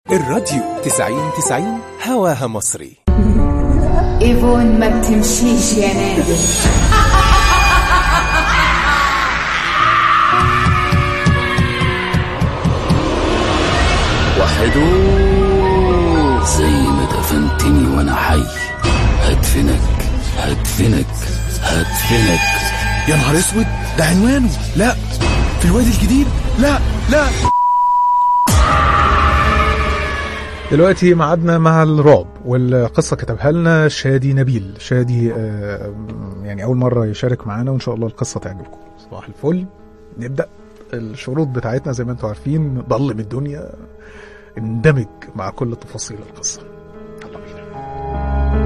الراديو 90 90 هواها مصري ايفون ما بتمشيش يا ناس وحدو زي ما دفنتني وانا حي هدفنك هدفنك هدفنك يا نهار اسود ده عنوانه لا في الوادي الجديد لا لا دلوقتي معادنا مع الرعب والقصة كتبها لنا شادي نبيل شادي آه، يعني أول مرة يشارك معانا وإن شاء الله القصة تعجبكم صباح الفل نبدأ الشروط بتاعتنا زي ما انتم عارفين ضلم الدنيا اندمج مع كل تفاصيل القصة يلا بينا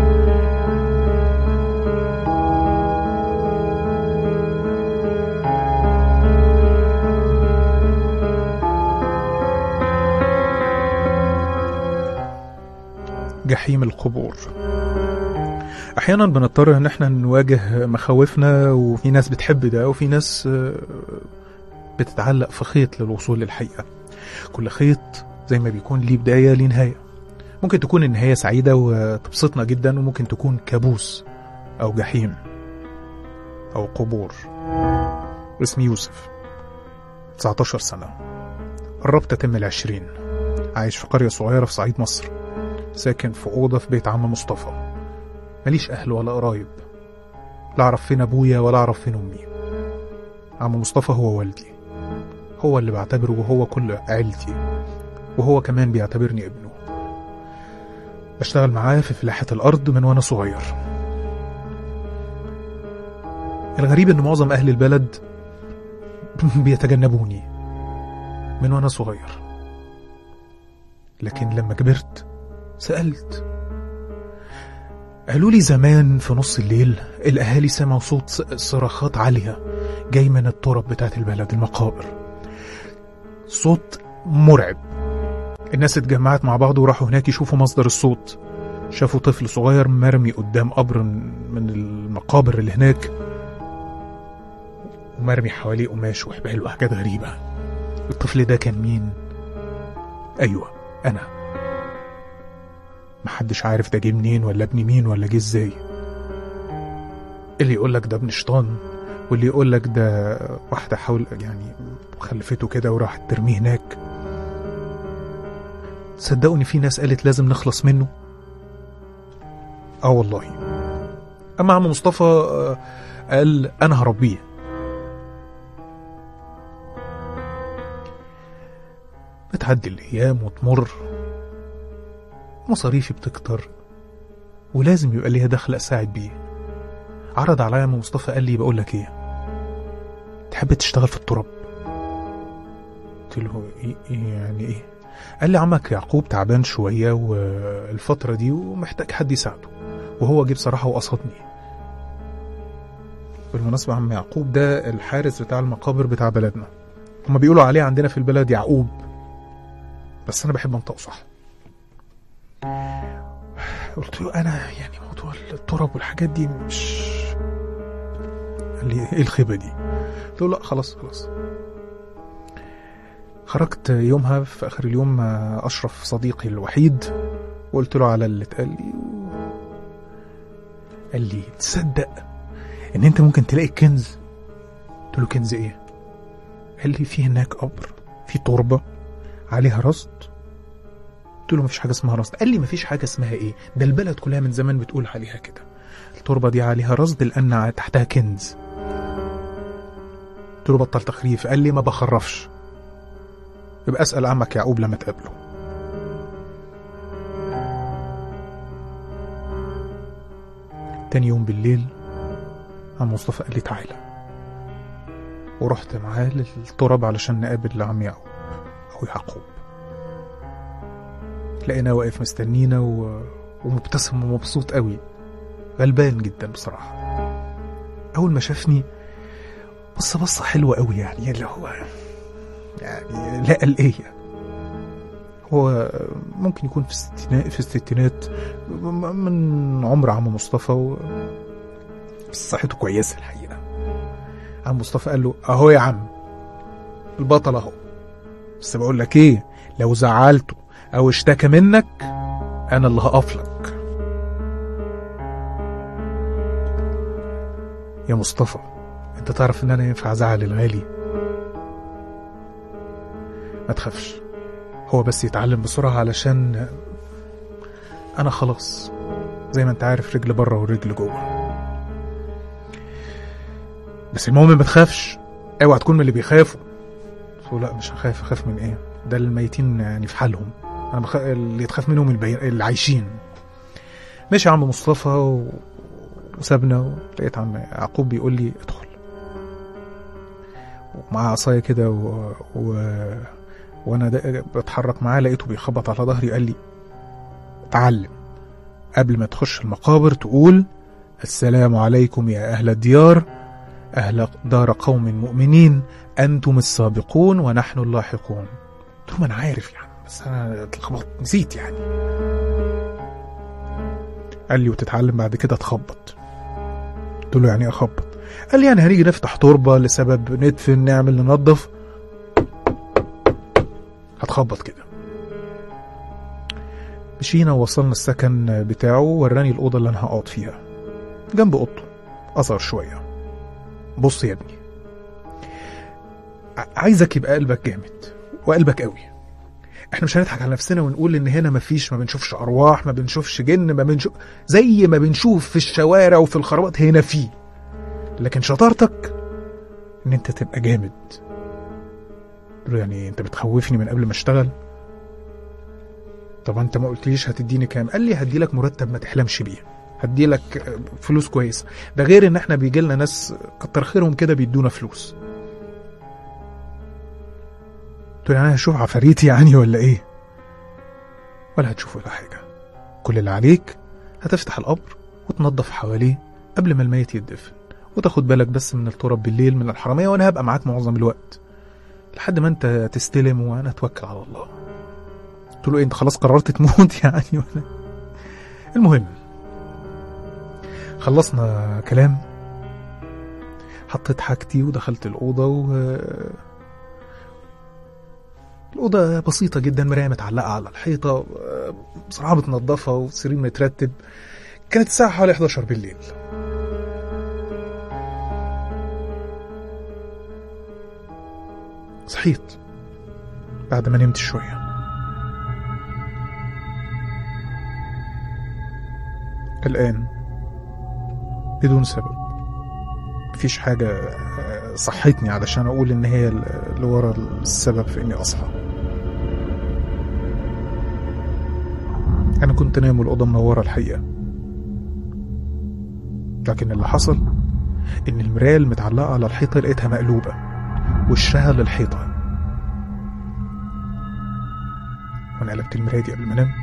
جحيم القبور احيانا بنضطر ان احنا نواجه مخاوفنا وفي ناس بتحب ده وفي ناس آه، بتتعلق في خيط للوصول للحقيقه كل خيط زي ما بيكون ليه بدايه ليه نهايه ممكن تكون النهايه سعيده وتبسطنا جدا وممكن تكون كابوس او جحيم او قبور اسمي يوسف 19 سنه قربت اتم العشرين عايش في قريه صغيره في صعيد مصر ساكن في أوضة في بيت عم مصطفى ماليش أهل ولا قرايب لا أعرف فين أبويا ولا أعرف فين أمي عم مصطفى هو والدي هو اللي بعتبره هو كل عيلتي وهو كمان بيعتبرني ابنه بشتغل معاه في فلاحة الأرض من وأنا صغير الغريب إن معظم أهل البلد بيتجنبوني من وأنا صغير لكن لما كبرت سألت قالوا لي زمان في نص الليل الأهالي سمعوا صوت ص- صراخات عالية جاي من التراب بتاعت البلد المقابر صوت مرعب الناس اتجمعت مع بعض وراحوا هناك يشوفوا مصدر الصوت شافوا طفل صغير مرمي قدام قبر من المقابر اللي هناك ومرمي حواليه قماش وحبال وحاجات غريبة الطفل ده كان مين؟ أيوة أنا محدش عارف ده جه منين ولا ابن مين ولا جه ازاي اللي يقول لك ده ابن شيطان واللي يقول لك ده واحدة حاول يعني خلفته كده وراحت ترميه هناك صدقوني في ناس قالت لازم نخلص منه اه والله اما عم مصطفى آه، قال انا هربيه بتعدي الايام وتمر مصاريفي بتكتر ولازم يبقى ليها دخل اساعد بيه عرض عليا عم مصطفى قال لي بقول لك ايه تحب تشتغل في التراب قلت له ايه إيه يعني ايه قال لي عمك يعقوب تعبان شويه والفتره دي ومحتاج حد يساعده وهو جه بصراحه وقصدني بالمناسبة عم يعقوب ده الحارس بتاع المقابر بتاع بلدنا هما بيقولوا عليه عندنا في البلد يعقوب بس أنا بحب أنطقه صح قلت له انا يعني موضوع التراب والحاجات دي مش قال لي ايه الخيبه دي قلت له لا خلاص خلاص خرجت يومها في اخر اليوم مع اشرف صديقي الوحيد وقلت له على اللي اتقال لي و... قال لي تصدق ان انت ممكن تلاقي كنز قلت له كنز ايه قال لي في هناك قبر في تربه عليها رصد قلت له مفيش حاجه اسمها رصد قال لي مفيش حاجه اسمها ايه ده البلد كلها من زمان بتقول عليها كده التربه دي عليها رصد لان تحتها كنز قلت له بطل تخريف قال لي ما بخرفش يبقى اسال عمك يعقوب لما تقابله تاني يوم بالليل عم مصطفى قال لي تعالى ورحت معاه للتراب علشان نقابل عم يعقوب او يعقوب لقيناه واقف مستنينا و... ومبتسم ومبسوط قوي غلبان جدا بصراحة أول ما شافني بص بصة حلوة قوي يعني اللي هو يعني لا قلقية هو ممكن يكون في الستينات في الستينات من عمر عم مصطفى و... بس صحته كويسة الحقيقة عم مصطفى قال له أهو يا عم البطل أهو بس بقول لك إيه لو زعلته او اشتكى منك انا اللي هقف لك يا مصطفى انت تعرف ان انا ينفع ازعل الغالي ما تخافش هو بس يتعلم بسرعة علشان انا خلاص زي ما انت عارف رجل بره ورجل جوه بس المهم ما تخافش اوعى تكون من اللي بيخافوا قلت له لا مش هخاف اخاف من ايه ده الميتين يعني في حالهم انا بخ... اللي تخاف منهم البي... اللي عايشين ماشي يا عم مصطفى و... وسابنا ولقيت عم يعقوب بيقول لي ادخل ومعاه عصايه كده و... و... وانا ده بتحرك معاه لقيته بيخبط على ظهري قال لي اتعلم قبل ما تخش المقابر تقول السلام عليكم يا اهل الديار اهل دار قوم مؤمنين انتم السابقون ونحن اللاحقون قلت له ما انا عارف يعني بس انا اتلخبطت نسيت يعني قال لي وتتعلم بعد كده تخبط قلت له يعني ايه اخبط قال لي يعني هنيجي نفتح تربه لسبب ندفن نعمل ننظف هتخبط كده مشينا ووصلنا السكن بتاعه وراني الأوضة اللي أنا هقعد فيها جنب أوضته أصغر شوية بص يا ابني ع- عايزك يبقى قلبك جامد وقلبك قوي احنا مش هنضحك على نفسنا ونقول ان هنا مفيش ما بنشوفش ارواح ما بنشوفش جن ما بنشوف زي ما بنشوف في الشوارع وفي الخرابات هنا فيه لكن شطارتك ان انت تبقى جامد قلت له يعني انت بتخوفني من قبل ما اشتغل طب انت ما قلتليش هتديني كام قال لي هدي لك مرتب ما تحلمش بيه هدي لك فلوس كويسه ده غير ان احنا بيجي لنا ناس كتر خيرهم كده بيدونا فلوس قلت له يعني انا هشوف عفاريتي يعني ولا ايه ولا هتشوف ولا حاجه كل اللي عليك هتفتح القبر وتنظف حواليه قبل ما الميت يتدفن وتاخد بالك بس من التراب بالليل من الحراميه وانا هبقى معاك معظم الوقت لحد ما انت تستلم وانا اتوكل على الله قلت له إيه انت خلاص قررت تموت يعني ولا المهم خلصنا كلام حطيت حاجتي ودخلت الأوضة و الأوضة بسيطة جدا مراية متعلقة على الحيطة بصراحة متنضفة وسرير مترتب كانت الساعة حوالي 11 بالليل صحيت بعد ما نمت شوية الآن بدون سبب مفيش حاجة آه، صحتني علشان أقول إن هي اللي ورا السبب في إني أصحى أنا كنت نايم والأوضة منورة الحقيقة لكن اللي حصل إن المراية المتعلقة على الحيطة لقيتها مقلوبة وشها للحيطة وأنا قلبت المراية دي قبل ما أنام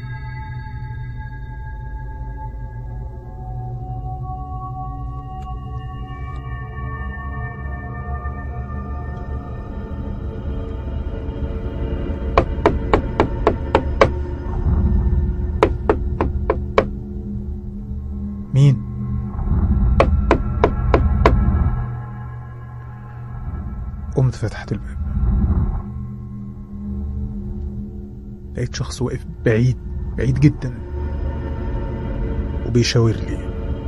مين؟ قمت فتحت الباب لقيت شخص واقف بعيد بعيد جدا وبيشاور لي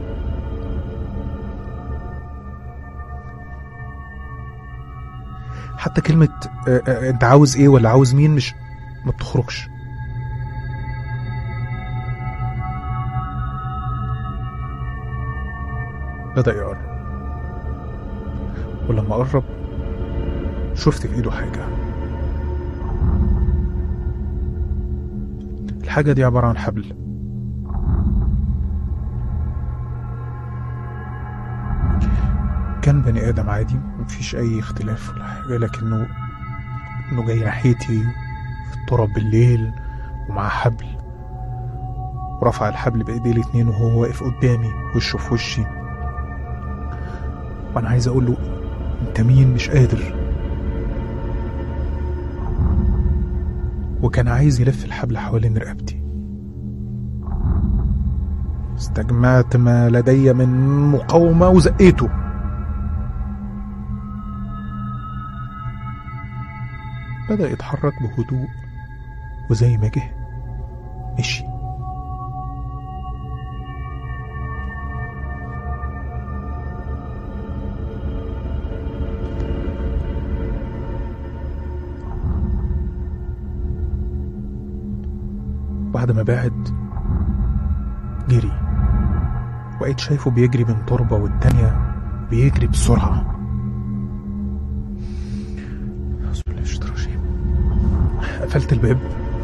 حتى كلمة آه، آه، انت عاوز ايه ولا عاوز مين مش ما بتخرجش بدأ يقرب ولما قرب شفت في ايده حاجة الحاجة دي عبارة عن حبل كان بني آدم عادي مفيش أي اختلاف ولا حاجة لكنه إنه جاي ناحيتي في التراب بالليل ومعاه حبل ورفع الحبل بإيديه الاتنين وهو واقف قدامي وشه في وشي وأنا عايز أقول له أنت مين مش قادر وكان عايز يلف الحبل حوالين رقبتي استجمعت ما لدي من مقاومة وزقيته بدأ يتحرك بهدوء وزي ما جه مشي بعد ما بعد جري وقيت شايفه بيجري من تربة والتانية بيجري بسرعة بسم الله الرحمن الرحيم قفلت الباب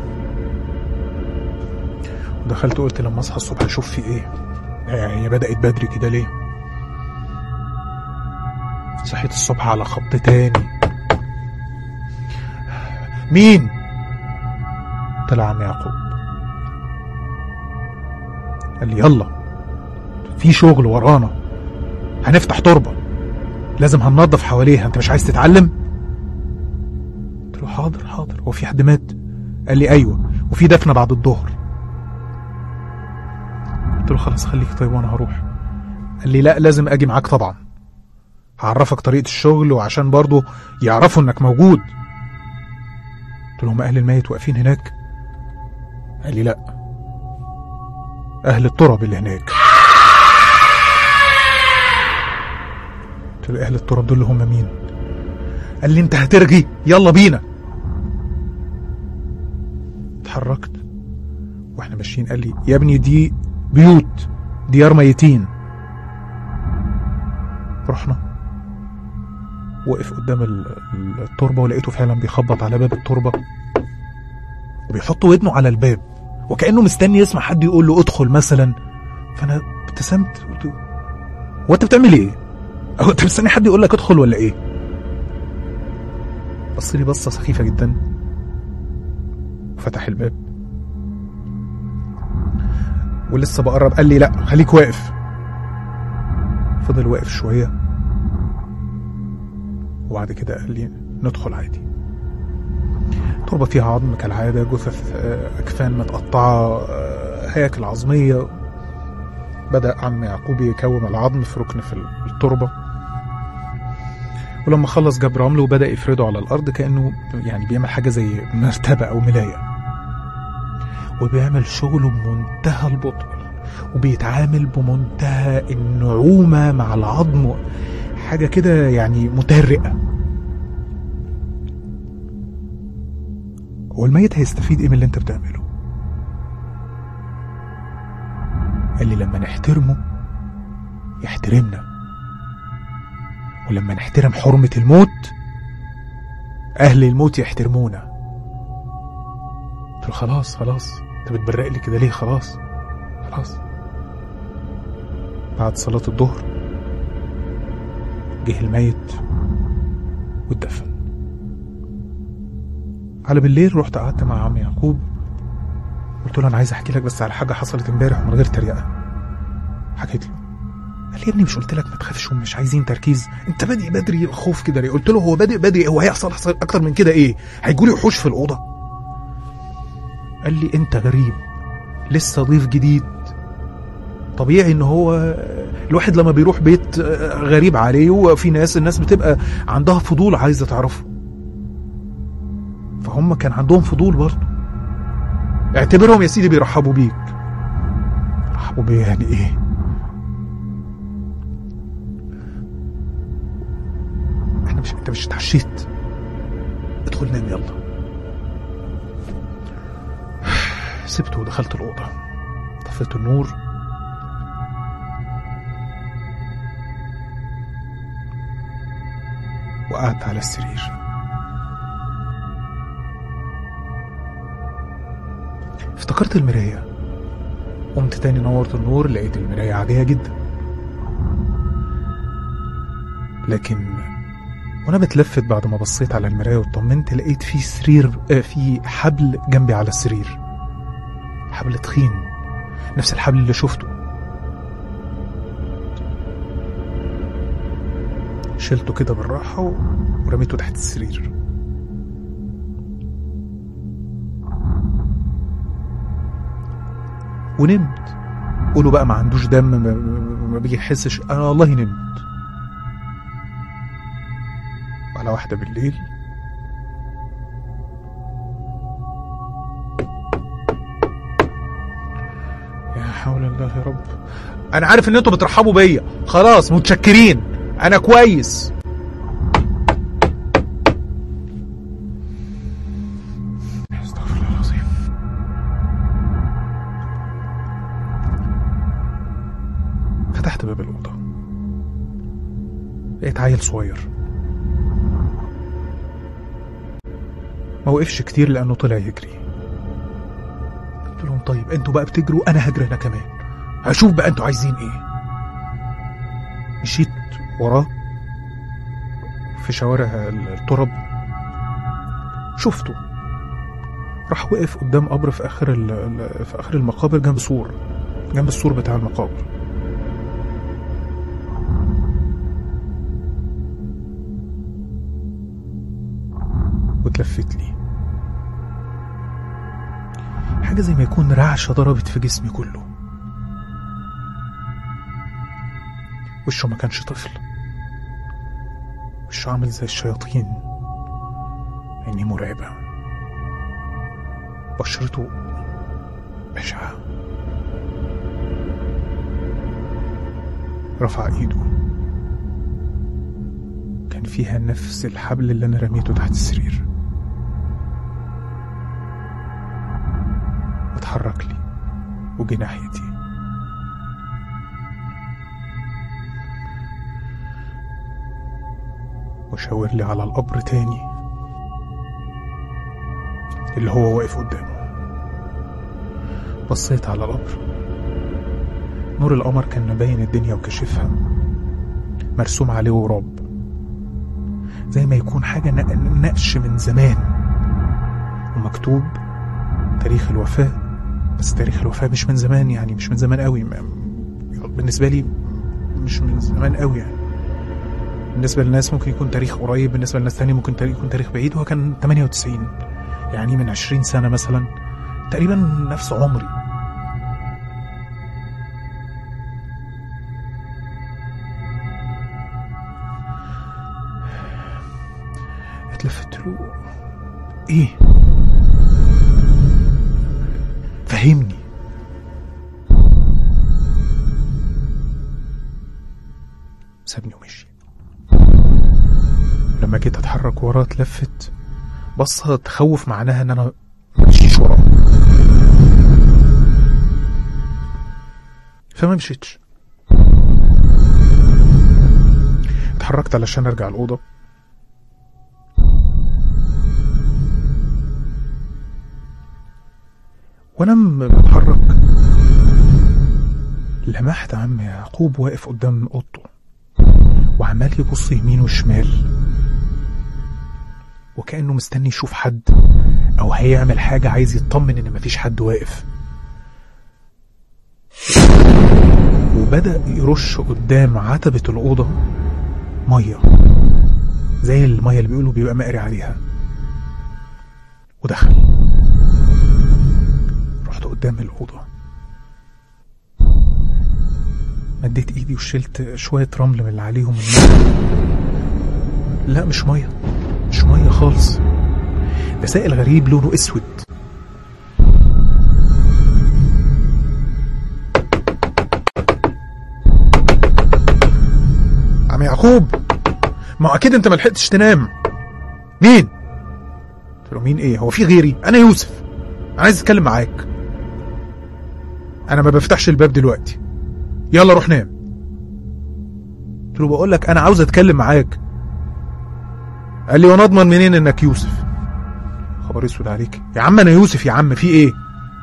ودخلت قلت لما اصحى الصبح اشوف في ايه يعني هي بدأت بدري كده ليه صحيت الصبح على خبط تاني مين طلع عم يعقوب قال لي يلا في شغل ورانا هنفتح تربة لازم هننظف حواليها انت مش عايز تتعلم قلت له حاضر حاضر هو في حد مات قال لي ايوه وفي دفنة بعد الظهر قلت له خلاص خليك طيب وانا هروح قال لي لا لازم اجي معاك طبعا هعرفك طريقة الشغل وعشان برضه يعرفوا انك موجود قلت لهم اهل الميت واقفين هناك قال لي لا اهل التراب اللي هناك قلت له اهل التراب دول اللي هم مين قال لي انت هترغي يلا بينا اتحركت واحنا ماشيين قال لي يا ابني دي بيوت ديار ميتين رحنا وقف قدام ال- ال- التربه ولقيته فعلا بيخبط على باب التربه وبيحط ودنه على الباب وكانه مستني يسمع حد يقول له ادخل مثلا فانا ابتسمت قلت له هو انت بتعمل ايه؟ هو انت مستني حد يقول لك ادخل ولا ايه؟ بص لي بصه سخيفه جدا وفتح الباب ولسه بقرب قال لي لا خليك واقف فضل واقف شويه وبعد كده قال لي ندخل عادي تربة فيها عظم كالعادة جثث آه، أكفان متقطعة آه، هياكل عظمية بدأ عم يعقوب يكوم العظم في ركن في التربة ولما خلص جاب رمل وبدأ يفرده على الأرض كأنه يعني بيعمل حاجة زي مرتبة أو ملاية وبيعمل شغله بمنتهى البطء وبيتعامل بمنتهى النعومة مع العظم حاجة كده يعني متهرئة هو الميت هيستفيد ايه من اللي انت بتعمله قال لي لما نحترمه يحترمنا ولما نحترم حرمة الموت أهل الموت يحترمونا قلت له خلاص خلاص انت بتبرق لي كده ليه خلاص خلاص بعد صلاة الظهر جه الميت واتدفن على بالليل رحت قعدت مع عم يعقوب قلت له انا عايز احكي لك بس على حاجه حصلت امبارح من غير تريقه حكيت له قال لي يا ابني مش قلت لك ما تخافش ومش عايزين تركيز انت بادئ بدري خوف كده ليه قلت له هو بادئ بدري هو هيحصل حصل اكتر من كده ايه هيجولي وحوش في الاوضه قال لي انت غريب لسه ضيف جديد طبيعي ان هو الواحد لما بيروح بيت غريب عليه وفي ناس الناس بتبقى عندها فضول عايزه تعرفه فهم كان عندهم فضول برضه اعتبرهم يا سيدي بيرحبوا بيك رحبوا بيا يعني ايه احنا مش انت مش اتعشيت ادخل نام يلا سبته ودخلت الأوضة طفيت النور وقعدت على السرير افتكرت المراية قمت تاني نورت النور لقيت المراية عادية جدا لكن وانا بتلفت بعد ما بصيت على المراية واطمنت لقيت في سرير آه في حبل جنبي على السرير حبل تخين نفس الحبل اللي شفته شلته كده بالراحة و- ورميته تحت السرير ونمت قولوا بقى ما عندوش دم ما, ما- ما بيحسش انا والله نمت على واحدة بالليل حول الله يا رب انا عارف ان انتوا بترحبوا بيا خلاص متشكرين انا كويس استغفر الله العظيم فتحت باب الأوضة لقيت عيل صغير ما وقفش كتير لأنه طلع يجري قلت لهم طيب انتوا بقى بتجروا انا هجري انا كمان هشوف بقى انتوا عايزين ايه مشيت وراه في شوارع الترب شفته راح وقف قدام قبر في اخر ال- ال- في اخر المقابر جنب سور جنب السور بتاع المقابر واتلفت لي حاجة زي ما يكون رعشة ضربت في جسمي كله وشه ما كانش طفل وشه عامل زي الشياطين عينيه مرعبة بشرته بشعة رفع ايده كان فيها نفس الحبل اللي انا رميته تحت السرير واتحرك لي وجه ناحيتي وشاور لي على القبر تاني اللي هو واقف قدامه بصيت على القبر نور القمر كان مبين الدنيا وكشفها مرسوم عليه غراب زي ما يكون حاجة ن- نقش من زمان ومكتوب تاريخ الوفاة بس تاريخ الوفاة مش من زمان يعني مش من زمان قوي ما- بالنسبة لي مش من زمان قوي يعني بالنسبة للناس ممكن يكون تاريخ قريب بالنسبة لناس تانية ممكن تاريخ- يكون تاريخ بعيد هو كان 98 يعني من 20 سنة مثلا تقريبا نفس عمري اتلفت له ايه فهمني سابني ومشي لما جيت اتحرك وراه اتلفت بصة تخوف معناها ان انا ممشيش وراه فما مشيتش اتحركت علشان ارجع الأوضة وانا م- بتحرك لمحت عم يعقوب واقف قدام اوضته وعمال يبص يمين وشمال وكأنه مستني يشوف حد أو هيعمل حاجة عايز يطمن إن مفيش حد واقف وبدأ يرش قدام عتبة الأوضة مية زي المية اللي بيقولوا بيبقى مقري عليها ودخل رحت قدام الأوضة مديت ايدي وشلت شوية رمل من اللي عليهم المية لا مش مية مش مية خالص ده سائل غريب لونه اسود عم يعقوب ما هو اكيد انت ما لحقتش تنام مين قلت له مين ايه هو في غيري انا يوسف انا عايز اتكلم معاك انا ما بفتحش الباب دلوقتي يلا روح نام قلت له بقول لك انا عاوز اتكلم معاك قال لي وانا اضمن منين انك يوسف خبر اسود عليك يا عم انا يوسف يا عم في ايه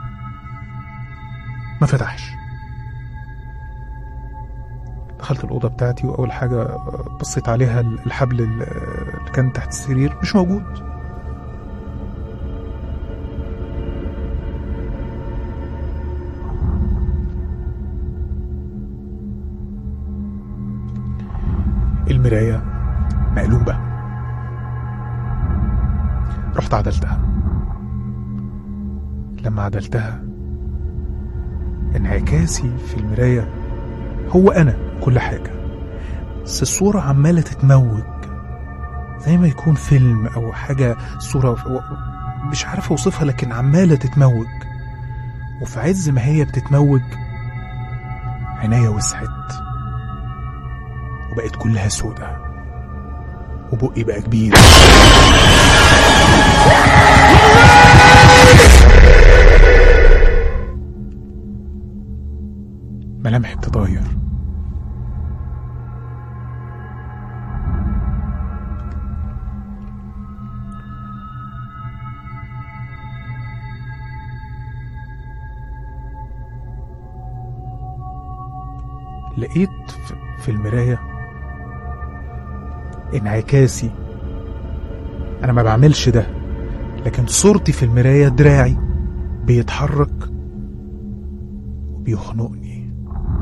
ما فتحش دخلت الأوضة بتاعتي وأول حاجة بصيت عليها الحبل اللي كان تحت السرير مش موجود المراية مقلوبة رحت عدلتها لما عدلتها انعكاسي في المراية هو أنا كل حاجة بس الصورة عمالة تتموج زي ما يكون فيلم أو حاجة صورة مش عارف أوصفها لكن عمالة تتموج وفي عز ما هي بتتموج عينيا وسعت وبقت كلها سودة وبقي بقى كبير ملامحي بتتغير لقيت في- في المراية انعكاسي أنا ما بعملش ده لكن صورتي في المراية دراعي بيتحرك وبيخنقني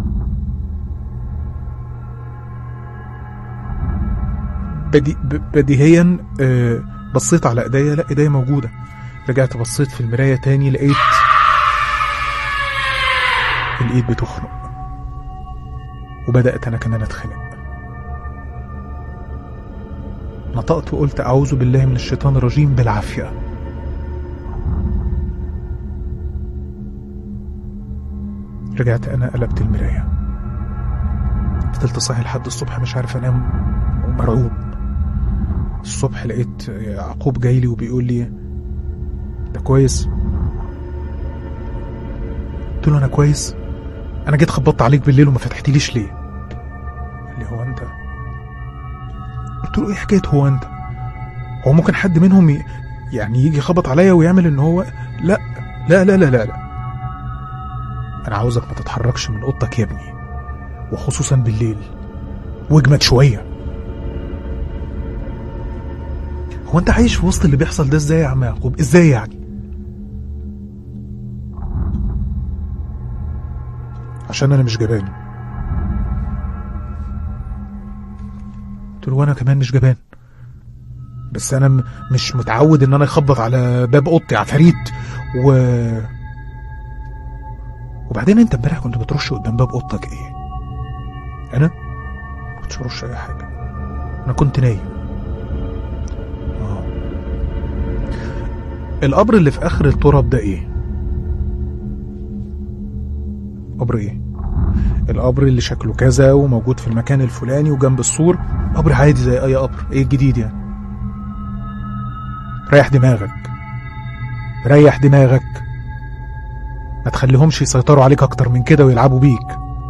بدي ب- بديهيا آه، بصيت على ايديا لا ايديا موجودة رجعت بصيت في المراية تاني لقيت الايد بتخنق وبدأت أنا كمان أتخنق نطقت وقلت أعوذ بالله من الشيطان الرجيم بالعافية رجعت أنا قلبت المراية فضلت صاحي لحد الصبح مش عارف أنام ومرعوب الصبح لقيت يعقوب جاي لي وبيقول لي ده كويس قلت له أنا كويس انا جيت خبطت عليك بالليل وما فتحتليش ليه قال لي هو انت قلت له ايه حكايه هو انت هو ممكن حد منهم ي... يعني يجي يخبط عليا ويعمل ان هو لا لا لا لا لا لا انا عاوزك ما تتحركش من اوضتك يا ابني وخصوصا بالليل واجمد شويه هو انت عايش في وسط اللي بيحصل ده ازاي يا عم يعقوب ازاي يعني عشان انا مش جبان قلت له وانا كمان مش جبان بس انا م- مش متعود ان انا اخبط على باب اوضتي عفاريت و وبعدين انت امبارح كنت بترش قدام باب اوضتك ايه انا ما كنتش برش اي حاجه انا كنت نايم اه القبر اللي في اخر التراب ده ايه قبر ايه القبر اللي شكله كذا وموجود في المكان الفلاني وجنب السور قبر عادي زي اي قبر ايه الجديد يعني ريح دماغك ريح دماغك ما تخليهمش يسيطروا عليك اكتر من كده ويلعبوا بيك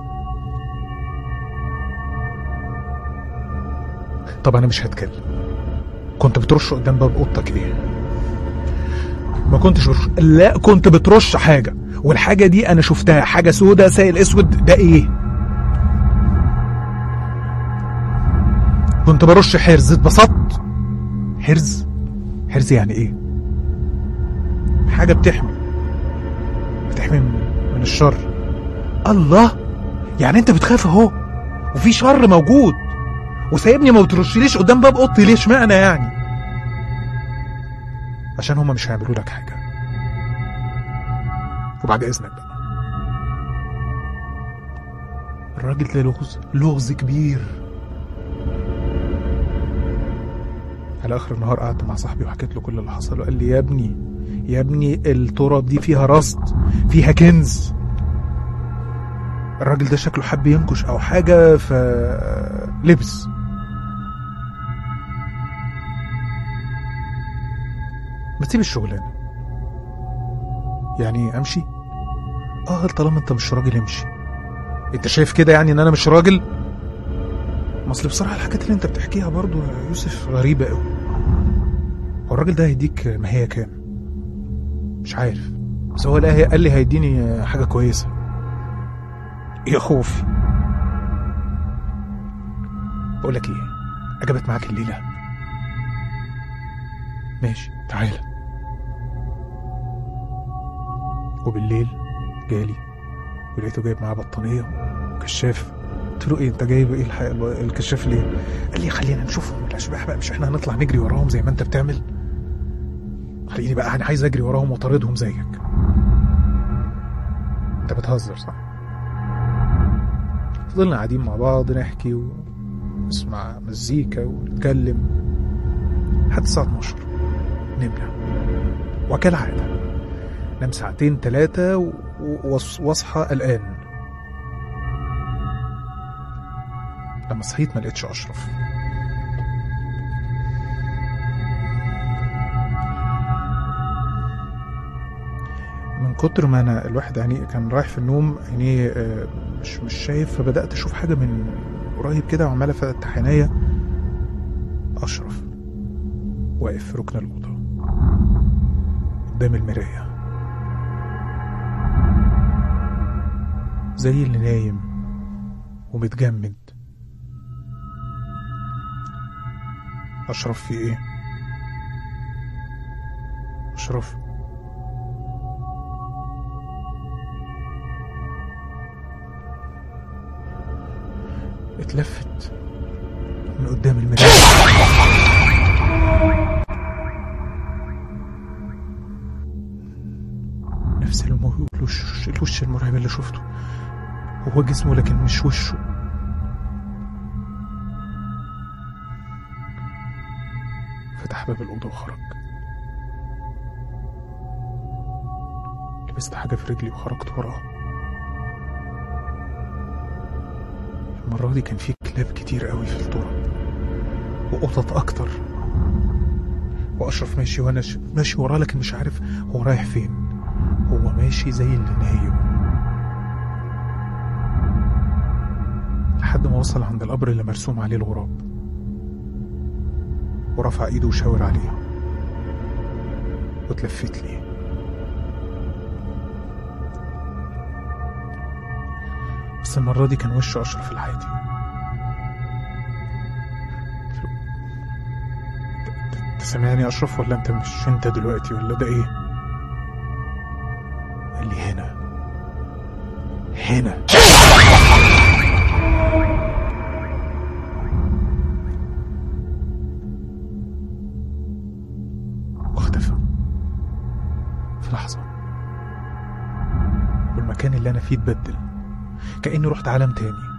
طب انا مش هتكلم كنت بترش قدام باب اوضتك ايه ما كنتش برش لا كنت بترش حاجه والحاجه دي انا شفتها حاجه سودة سائل اسود ده ايه كنت برش حرز اتبسطت حرز حرز يعني ايه حاجه بتحمي بتحمي من من الشر الله يعني انت بتخاف اهو وفي شر موجود وسايبني ما بترشليش قدام باب اوضتي ليه اشمعنى يعني عشان هما مش هيعملوا لك حاجه وبعد اذنك بقى الراجل ده لغز لغز كبير على اخر النهار قعدت مع صاحبي وحكيت له كل اللي حصل وقال لي يا ابني يا ابني التراب دي فيها رصد فيها كنز الراجل ده شكله حب ينكش او حاجه ف لبس ما تسيب الشغلانه يعني امشي اه طالما انت مش راجل امشي انت شايف كده يعني ان انا مش راجل ما اصل بصراحه الحاجات اللي انت بتحكيها برضو يا يوسف غريبه قوي هو الراجل ده هيديك ما هي كام مش عارف بس هو لا قال لي هيديني حاجه كويسه يا خوفي بقول لك ايه عجبت معاك الليله ماشي تعالى وبالليل جالي ولقيته جايب معاه بطانيه وكشاف قلت له ايه انت جايب ايه الح... الكشاف ليه؟ قال لي خلينا نشوفهم الاشباح بقى مش احنا هنطلع نجري وراهم زي ما انت بتعمل خليني بقى انا عايز اجري وراهم واطاردهم زيك انت بتهزر صح؟ فضلنا قاعدين مع بعض نحكي ونسمع مزيكا ونتكلم لحد الساعة 12 نمنا وكالعادة نام ساعتين ثلاثة واصحى قلقان لما صحيت ما لقيتش اشرف من كتر ما انا الواحد يعني كان رايح في النوم يعني آه، مش مش شايف فبدات اشوف حاجه من قريب كده وعمال افتح عينيا اشرف واقف في ركن الاوضه قدام المرايه زي اللي نايم ومتجمد اشرف في ايه اشرف اتلفت من قدام المراية نفس المو... الوش... الوش المرعب اللي شفته هو جسمه لكن مش وشه فتح باب الأوضة وخرج لبست حاجة في رجلي وخرجت وراه المرة دي كان في كلاب كتير قوي في التراب وقطط أكتر وأشرف ماشي وأنا ش... ماشي وراه لكن مش عارف هو رايح فين هو ماشي زي اللي نايم لحد ما وصل عند القبر اللي مرسوم عليه الغراب ورفع ايده وشاور عليها واتلفت لي بس المرة دي كان وش أشرف العادي قلت له، "أنت- أنت- انت سامعني يا أشرف ولا انت مش انت دلوقتي ولا ده ايه قال لي هنا هنا واختفى في لحظة والمكان اللي أنا فيه اتبدل كأني رحت عالم تاني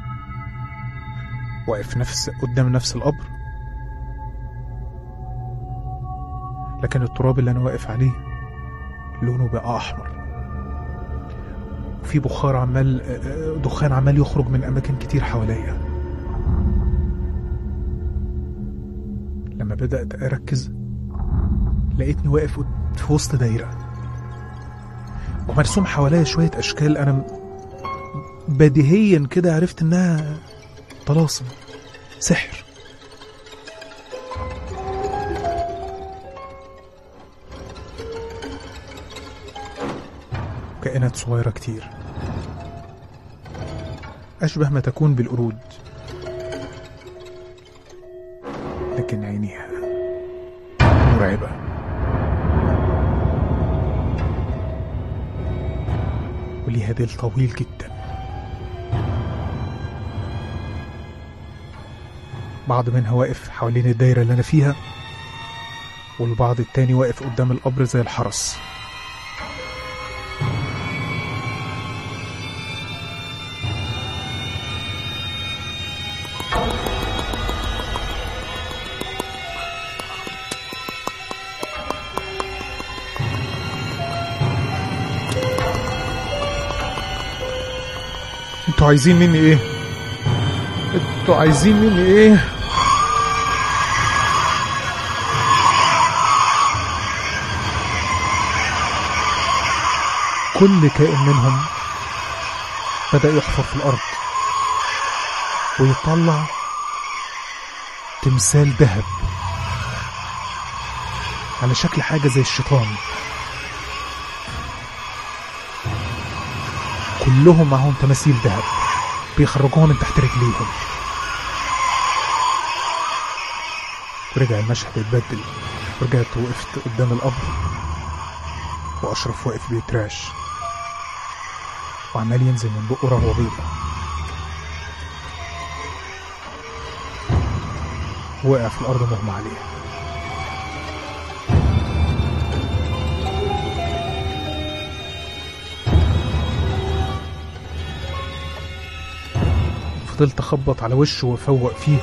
واقف نفس قدام نفس القبر لكن التراب اللي أنا واقف عليه لونه بقى أحمر وفي بخار عمال آه، آه، دخان عمال يخرج من أماكن كتير حواليا لما بدأت أركز لقيتني واقف قد- في وسط دايرة ومرسوم حواليا شوية أشكال أنا م- بديهيا كده عرفت إنها طلاسم سحر كائنات صغيرة كتير أشبه ما تكون بالقرود لكن عينيها مرعبة وليها ديل طويل جدا بعض منها واقف حوالين الدايرة اللي أنا فيها والبعض التاني واقف قدام القبر زي الحرس انتوا عايزين مني ايه انتوا عايزين مني ايه كل كائن منهم بدأ يحفر في الأرض ويطلع تمثال ذهب على شكل حاجة زي الشيطان كلهم معاهم تماثيل ذهب بيخرجوها من تحت رجليهم ورجع المشهد يتبدل ورجعت وقفت قدام القبر وأشرف واقف بيتراش وعمال ينزل من بقه رغوة بيضة وقع في الأرض مغمى عليه فضلت أخبط على وشه وأفوق فيه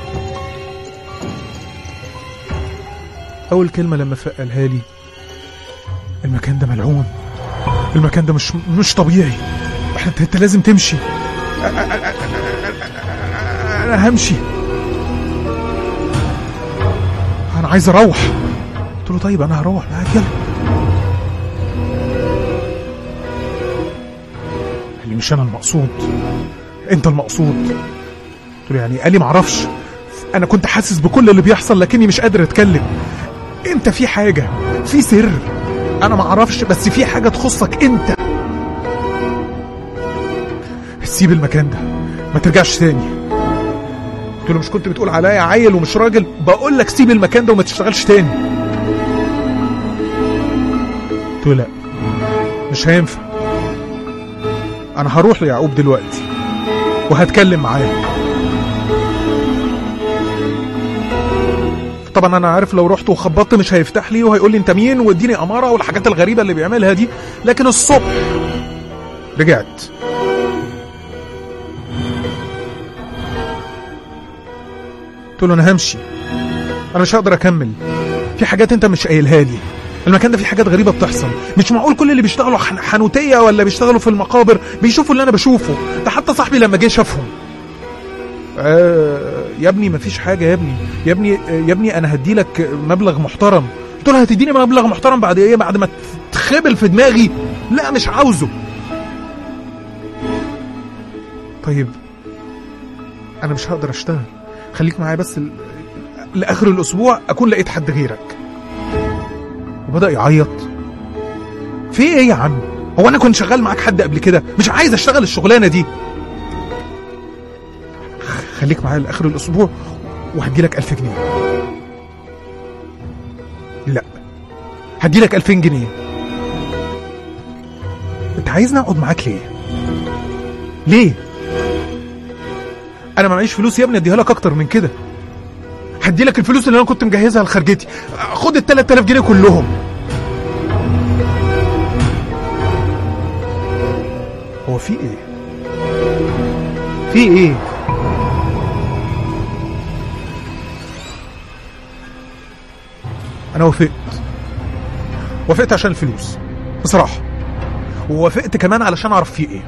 أول كلمة لما فاق قالها لي المكان ده ملعون المكان ده مش مش طبيعي احنا انت, انت لازم تمشي انا همشي انا عايز اروح قلت له طيب انا هروح معاك يلا قال لي مش انا المقصود انت المقصود قلت له يعني قال لي معرفش انا كنت حاسس بكل اللي بيحصل لكني مش قادر اتكلم انت في حاجه في سر انا معرفش بس في حاجه تخصك انت سيب المكان ده ما ترجعش تاني قلت له مش كنت بتقول عليا عيل ومش راجل بقول لك سيب المكان ده وما تشتغلش تاني قلت له لا مش هينفع انا هروح ليعقوب دلوقتي وهتكلم معاه طبعا انا عارف لو رحت وخبطت مش هيفتح لي وهيقول لي انت مين واديني اماره والحاجات الغريبه اللي بيعملها دي لكن الصبح رجعت قلت له انا همشي انا مش هقدر اكمل في حاجات انت مش قايلها لي المكان ده فيه حاجات غريبه بتحصل مش معقول كل اللي بيشتغلوا حن- حنوتيه ولا بيشتغلوا في المقابر بيشوفوا اللي انا بشوفه ده حتى صاحبي لما جه شافهم آه يا ابني مفيش حاجه يا ابني يا ابني آه، يا ابني انا هدي لك مبلغ محترم قلت له هتديني مبلغ محترم بعد ايه بعد ما تخبل في دماغي لا مش عاوزه طيب انا مش هقدر اشتغل خليك معايا بس ل... لاخر الاسبوع اكون لقيت حد غيرك وبدا يعيط في ايه يا عم هو انا كنت شغال معاك حد قبل كده مش عايز اشتغل الشغلانه دي خ- خليك معايا لاخر الاسبوع وهديلك 1000 جنيه لا هديلك 2000 جنيه انت عايزني اقعد معاك ليه ليه انا ما معيش فلوس يا ابني اديها لك اكتر من كده هدي لك الفلوس اللي انا كنت مجهزها لخرجتي خد ال 3000 جنيه كلهم هو في ايه في ايه انا وافقت وافقت عشان الفلوس بصراحه ووافقت كمان علشان اعرف في ايه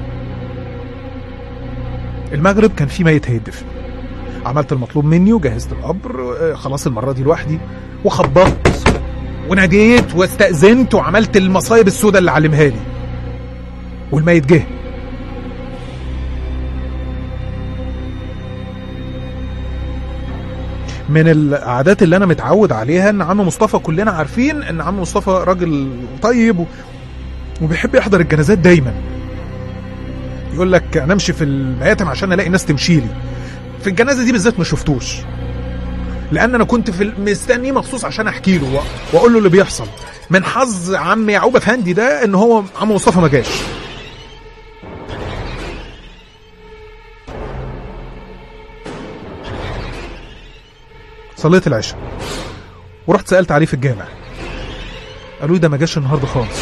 المغرب كان في ميت هيدفن عملت المطلوب مني وجهزت القبر آه، خلاص المره دي لوحدي وخبطت وناديت واستأذنت وعملت المصايب السوداء اللي علمها لي والميت جه من العادات اللي انا متعود عليها ان عم مصطفى كلنا عارفين ان عم مصطفى راجل طيب و- وبيحب يحضر الجنازات دايما يقول لك انا امشي في المياتم عشان الاقي ناس تمشي لي في الجنازه دي بالذات ما شفتوش لان انا كنت في مستنيه مخصوص عشان احكي له و- واقول له اللي بيحصل من حظ عم يعقوب افندي ده ان هو عم مصطفى ما جاش صليت العشاء ورحت سالت عليه في الجامع قالوا لي ده ما جاش النهارده خالص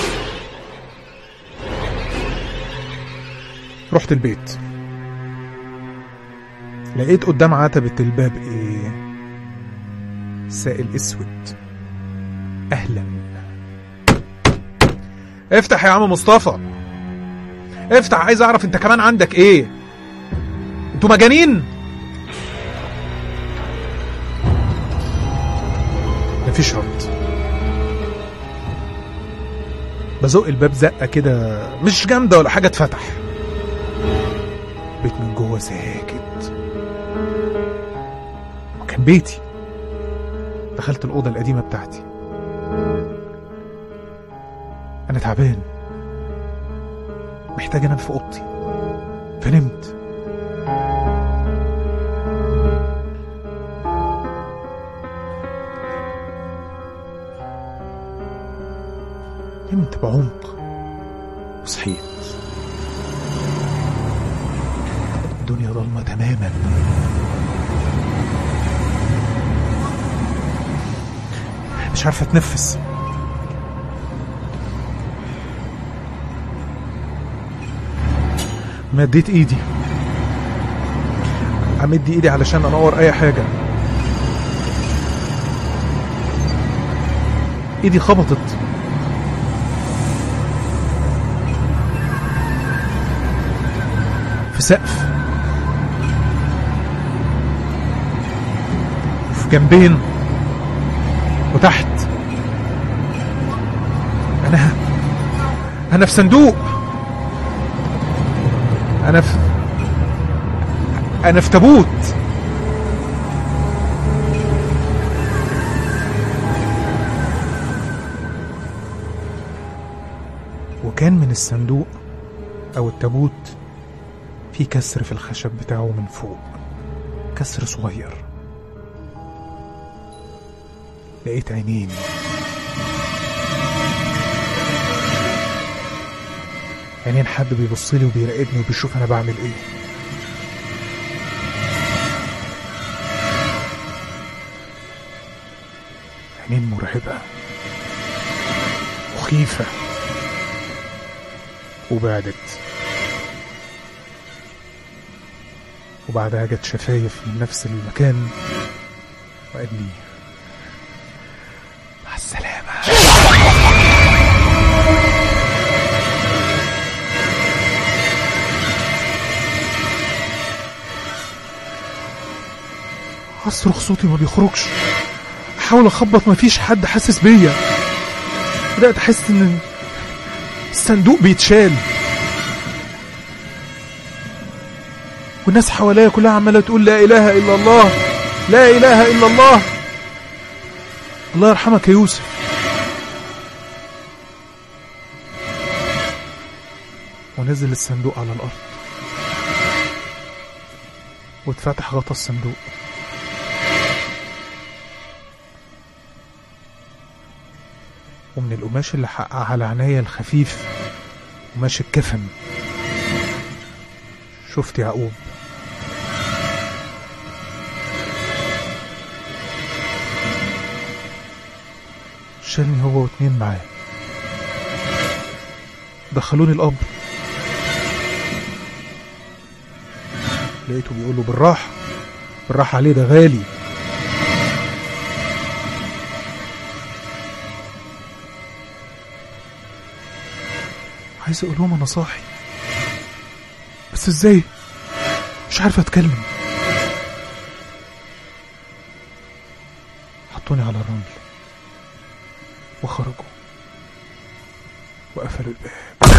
رحت البيت لقيت قدام عتبة الباب ايه سائل اسود اهلا افتح يا عم مصطفى افتح عايز اعرف انت كمان عندك ايه انتوا مجانين مفيش رد بزق الباب زقه كده مش جامده ولا حاجه اتفتح بيت من جوه ساكت وكان بيتي دخلت الأوضة القديمة بتاعتي أنا تعبان محتاج أنام في أوضتي فنمت نمت بعمق وصحيت الدنيا ضلمة تماما مش عارف اتنفس مديت ايدي امد ايدي علشان انور اي حاجه ايدي خبطت في سقف وفي جنبين وتحت انا انا في صندوق انا في انا في تابوت وكان من الصندوق او التابوت في كسر في الخشب بتاعه من فوق كسر صغير لقيت عينين عينين حد بيبص لي وبيراقبني وبيشوف انا بعمل ايه عينين مرعبة مخيفة وبعدت وبعدها جت شفايف من نفس المكان وقال لي مع السلامة اصرخ صوتي ما بيخرجش احاول اخبط مفيش حد حاسس بيا بدات احس ان الصندوق بيتشال والناس حواليا كلها عماله تقول لا اله الا الله لا اله الا الله الله يرحمك يا يوسف ونزل الصندوق على الارض واتفتح غطا الصندوق ومن القماش اللي حقق على عينيا الخفيف قماش الكفن شفت يعقوب شالني هو واتنين معاه دخلوني القبر لقيته بيقول له بالراحة بالراحة عليه ده غالي عايز اقول لهم انا صاحي بس ازاي مش عارف اتكلم حطوني على الرمل وخرجوا وقفلوا الباب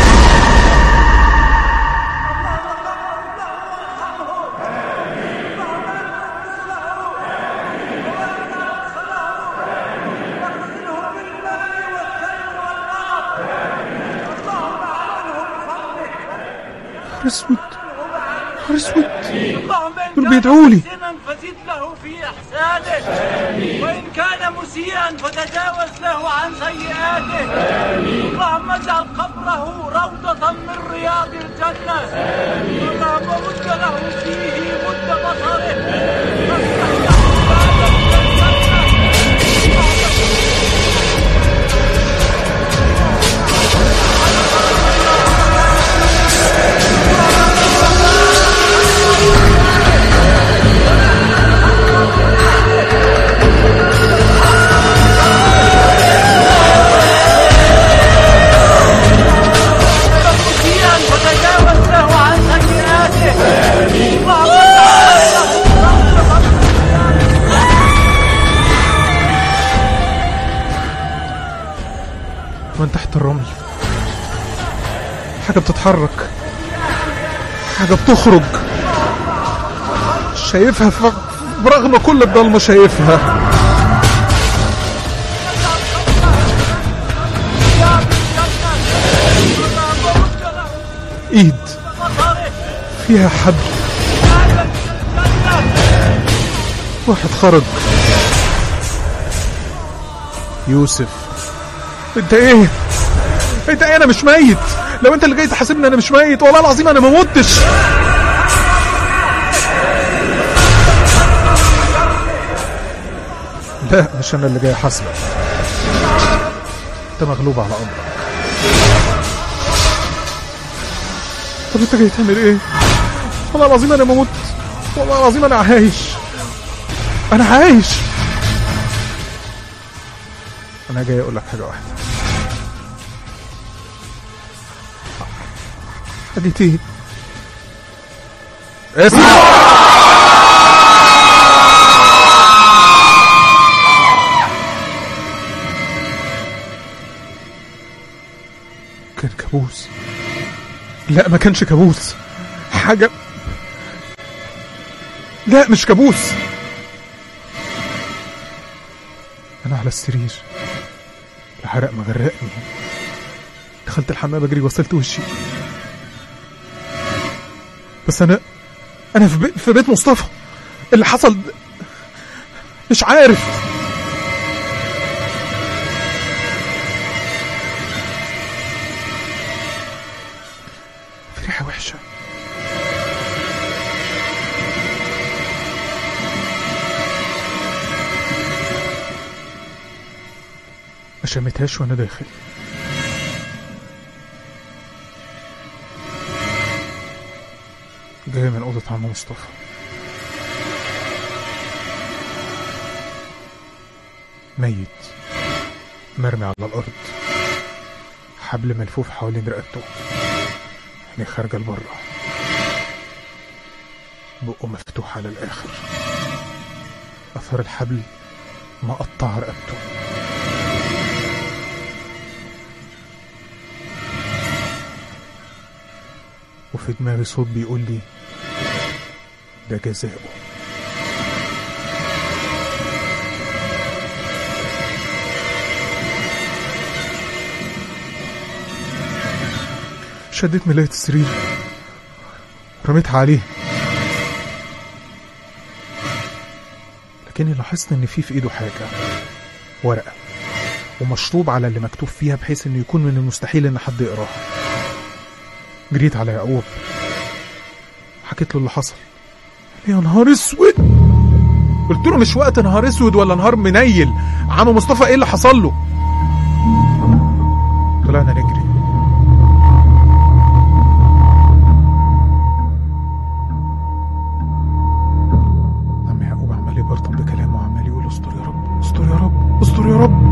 نهار اسود نهار اسود دول بيدعوا لي محسنا فزد له في إحسانه وإن كان مسيئا فتجاوز له عن سيئاته اللهم اجعل قبره روضة من رياض الجنة اللهم رد له فيه مد بصره فافتح له بابا الجنة مسيئا فتجاوز له عن سيئاته اللهم اجعل قبره روضة من تحت الرمل حاجة بتتحرك حاجة بتخرج شايفها ف... برغم كل الضلمة شايفها ايد فيها حد واحد خرج يوسف انت ايه انت ايه انا مش ميت لو انت اللي جاي تحاسبني انا مش ميت والله العظيم انا ما متش لا مش انا اللي جاي احاسبك انت مغلوب على امرك طب انت جاي تعمل ايه والله العظيم انا ما مت والله العظيم انا عايش انا عايش انا جاي اقول لك حاجه واحده اديتي اسمع كابوس لا ما كانش كابوس حاجة لا مش كابوس أنا على السرير العرق مغرقني دخلت الحمام أجري وصلت وشي بس أنا أنا في, بي... في بيت مصطفى اللي حصل ده- مش عارف في ريحة وحشة ما شمتهاش وانا داخل جاي من أوضة عم مصطفى ميت مرمي على الأرض حبل ملفوف حوالين رقبته يعني خارجة لبره بقه مفتوح على الآخر أثر الحبل مقطع رقبته وفي دماغي صوت بيقول لي ده جزاؤه شديت ملاية السرير رميتها عليه لكني لاحظت ان في في ايده حاجة ورقة ومشطوب على اللي مكتوب فيها بحيث انه يكون من المستحيل ان حد يقراها جريت على يعقوب حكيت له اللي حصل يا نهار اسود قلت له مش وقت نهار اسود ولا نهار منيل عم مصطفى ايه اللي حصل له طلعنا نجري عم يعقوب عمال يبرطم بكلامه وعمال يقول استر يا رب استر يا رب استر يا رب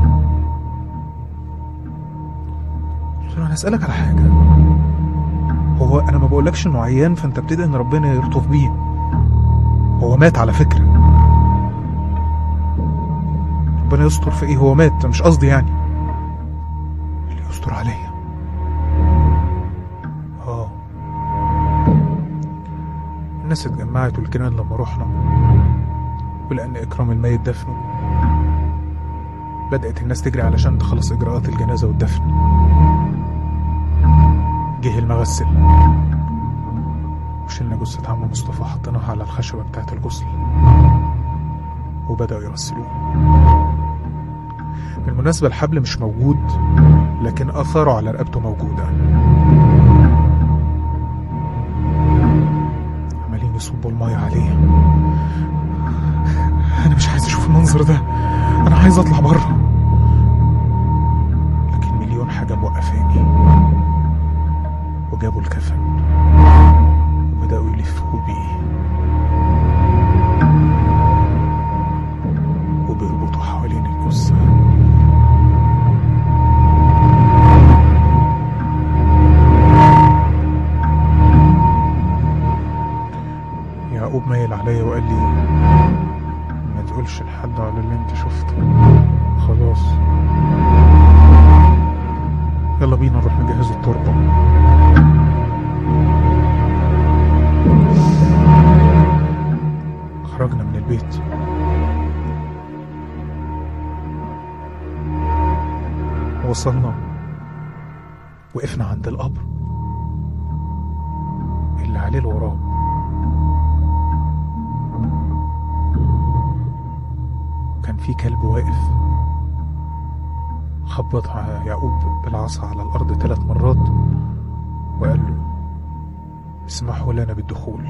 قلت له انا اسالك على حاجه هو انا ما بقولكش انه عيان فانت بتدعي ان ربنا يلطف بيه هو مات على فكره ربنا يستر في ايه هو مات مش قصدي يعني اللي يستر عليا اه الناس اتجمعت والجيران لما رحنا ولأن إكرام الميت دفنه بدأت الناس تجري علشان تخلص إجراءات الجنازة والدفن جه المغسل وشلنا جثة عم مصطفى حطيناها على الخشبة بتاعة الغسل وبدأوا يغسلوه بالمناسبة الحبل مش موجود لكن أثره على رقبته موجودة عمالين يصبوا المية عليه أنا مش عايز أشوف المنظر ده أنا عايز أطلع بره لكن مليون حاجة موقفاني وجابوا الكفن وبدأوا يلفوا بيه وبيربطوا حوالين الجثة يعقوب مايل عليا وقال لي ما تقولش لحد على اللي انت شفته خلاص يلا بينا نروح نجهز التربة خرجنا من البيت وصلنا وقفنا عند القبر اللي عليه الغراب كان في كلب واقف خبط ع- يعقوب بالعصا على الأرض ثلاث مرات وقال له اسمحوا لنا بالدخول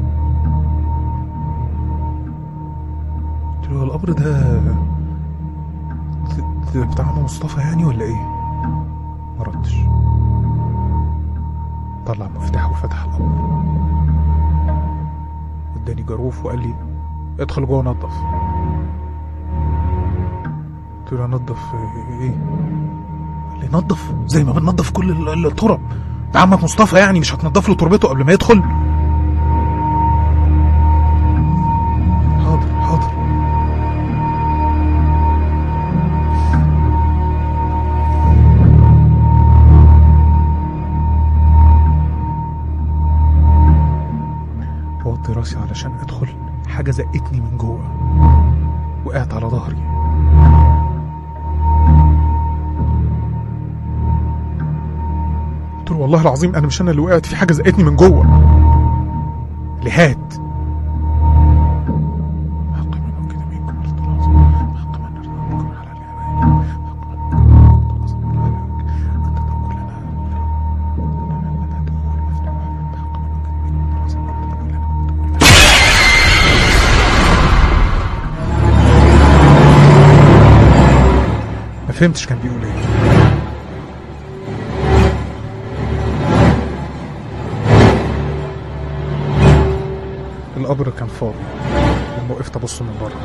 قلت له القبر ده ده- ده بتاع عم مصطفى يعني ولا ايه؟ ما ردش طلع مفتاح وفتح القبر اداني جاروف وقال لي ادخل جوه نظف قلت له انضف ايه؟ قال لي نظف زي ما بننضف كل ال- الترب ده عمك مصطفى يعني مش هتنضف له تربته قبل ما يدخل حاضر حاضر راسي علشان ادخل حاجة زقتني من جوه وقعت على ظهري قلت له والله العظيم انا مش انا اللي وقعت في حاجة زقتني من جوه لهات حق منه كده منكم الطلاق حق من نرضاكم على الأبائل حق من نرضاكم تواصل بالهلاك أن تتركوا لنا لنا مدعو المفتوح حق منه كده منكم تواصل تتركوا لنا مدعو ما فهمتش كان بيقول ايه القبر كان فاضي لما وقفت ابص من بره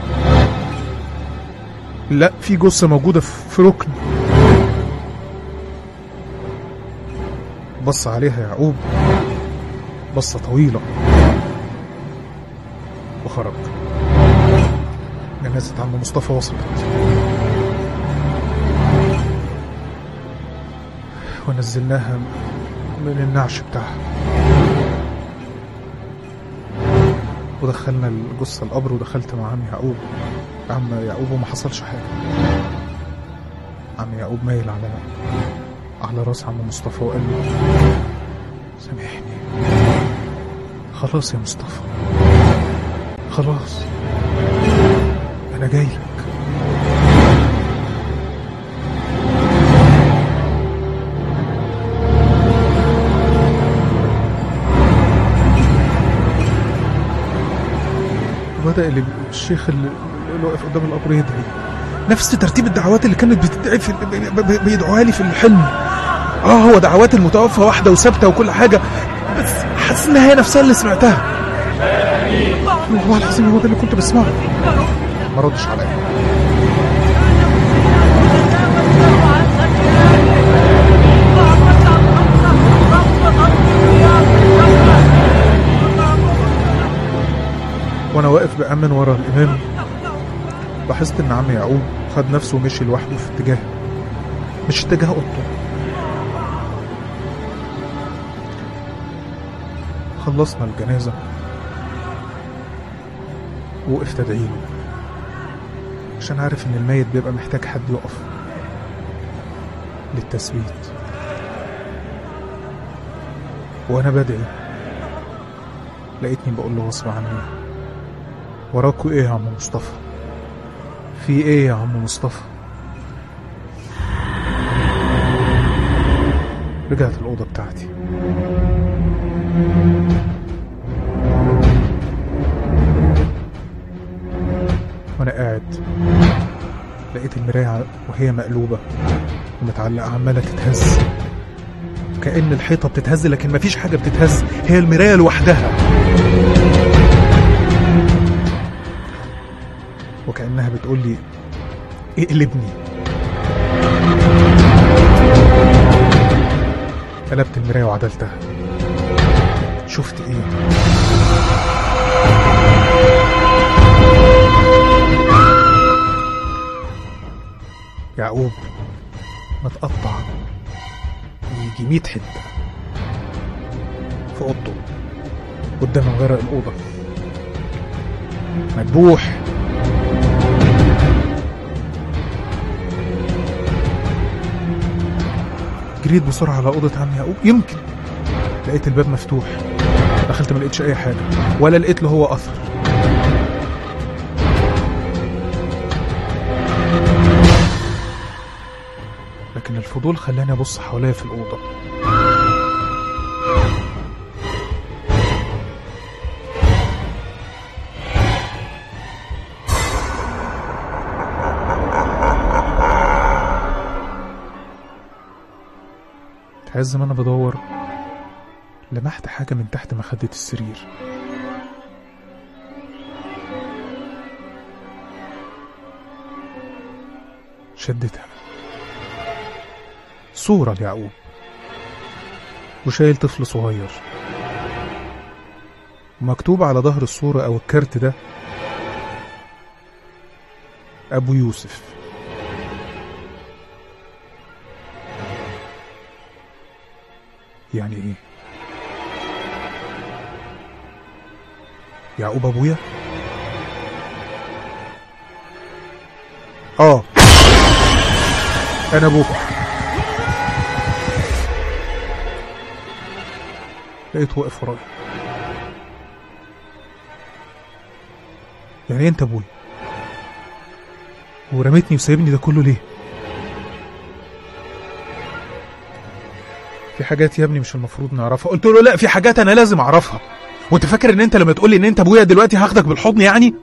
لا في جثه موجوده في في ركن بص عليها يعقوب بصه طويله وخرج جنازة عم مصطفى وصلت ونزلناها من النعش بتاعها ودخلنا الجثة القبر ودخلت مع عم يعقوب عم يعقوب وما حصلش حاجة عم يعقوب مايل على على راس عم مصطفى وقال له سامحني خلاص يا مصطفى خلاص أنا جاي لك وبدأ اللي الشيخ اللي اللي واقف قدام القبر يدعي نفس ترتيب الدعوات اللي كانت بتدعي في ب- ب- بيدعوها لي في الحلم اه هو دعوات المتوفى واحدة وثابتة وكل حاجة بس حاسس انها هي نفسها اللي سمعتها والله العظيم هو ده اللي كنت بسمعه ما ردش عليا وانا واقف بأمن ورا الإمام لاحظت إن عم يعقوب خد نفسه ومشي لوحده في اتجاه مش اتجاه أوضته خلصنا الجنازة وقفت أدعي له عشان عارف إن الميت بيبقى محتاج حد يقف للتثبيت وأنا بدعي لقيتني بقول له غصب عني وراكوا ايه يا عم مصطفى في ايه يا عم مصطفى رجعت الأوضة بتاعتي وأنا قاعد لقيت المراية وهي مقلوبة ومتعلقة عمالة تتهز كأن الحيطة بتتهز لكن مفيش حاجة بتتهز هي المراية لوحدها وكأنها بتقول لي اقلبني قلبت المراية وعدلتها شفت ايه يعقوب متقطع يجي ميت حتة في أوضته قدام غير الأوضة مذبوح جريت بسرعة على أوضة عم يعقوب يمكن لقيت الباب مفتوح دخلت ما لقيتش أي حاجة ولا لقيت له هو أثر لكن الفضول خلاني أبص حواليا في الأوضة في عز ما أنا بدور لمحت حاجة من تحت مخدة السرير شدتها صورة ليعقوب وشايل طفل صغير ومكتوب على ظهر الصورة أو الكارت ده أبو يوسف يعني إيه؟ يعقوب ابويا اه انا ابوك لقيته واقف ورايا يعني إيه انت ابويا ورميتني وسايبني ده كله ليه في حاجات يا ابني مش المفروض نعرفها قلت له لا في حاجات انا لازم اعرفها وانت فاكر ان انت لما تقول لي ان انت ابويا دلوقتي هاخدك بالحضن يعني